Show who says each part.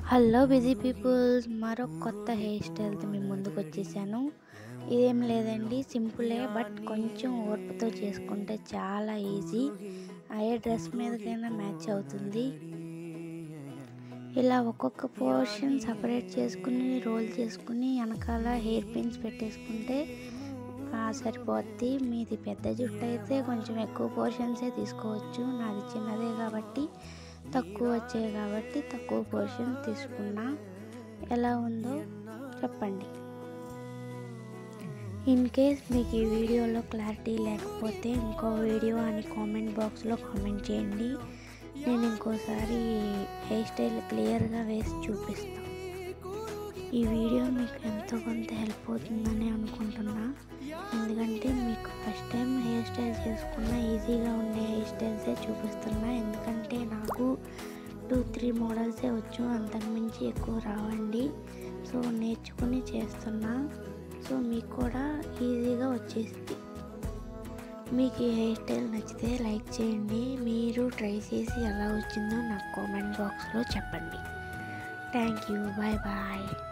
Speaker 1: hello busy peoples మరో కొత్త hair స్టైల్తో మీ ముందుకు వచ్చేసాను ఇదేం లేదండి సింపులే బట్ కొంచెం ఓర్పుతో చేసుకుంటే చాలా ఈజీ ఏ డ్రెస్ మీదకైనా మ్యాచ్ అవుతుంది ఇలా ఒక్కొక్క పోర్షన్ సపరేట్ చేసుకుని రోల్ చేసుకుని వెనకాల హెయిర్ పిన్స్ పెట్టేసుకుంటే ఆ, సరిపోద్ది మీది పెద్ద జుట్టు అయితే కొంచెం ఎక్కువ పోర్షన్సే తీసుకోవచ్చు నాది చిన్నదే కాబట్టి తక్కువ వచ్చాయి కాబట్టి తక్కువ పోర్షన్ తీసుకున్నా ఎలా ఉందో చెప్పండి ఇన్ కేస్ మీకు ఈ వీడియోలో క్లారిటీ లేకపోతే ఇంకో వీడియో అని కామెంట్ బాక్స్లో కామెంట్ చేయండి నేను ఇంకోసారి హెయిర్ స్టైల్ క్లియర్గా వేసి చూపిస్తాను ఈ వీడియో మీకు ఎంతో కొంత హెల్ప్ అవుతుందని అనుకుంటున్నా ఎందుకంటే మీకు ఫస్ట్ టైం హెయిర్ స్టైల్ చేసుకున్న ఈజీగా ఉండే హెయిర్ స్టైల్సే చూపిస్తున్నా ఎందుకంటే నాకు టూ త్రీ మోడల్సే వచ్చు అంతకుమించి ఎక్కువ రావండి సో నేర్చుకుని చేస్తున్నా సో మీకు కూడా ఈజీగా వచ్చేసింది మీకు ఈ హెయిర్ స్టైల్ నచ్చితే లైక్ చేయండి మీరు ట్రై చేసి ఎలా వచ్చిందో నాకు కామెంట్ బాక్స్లో చెప్పండి థ్యాంక్ యూ బాయ్ బాయ్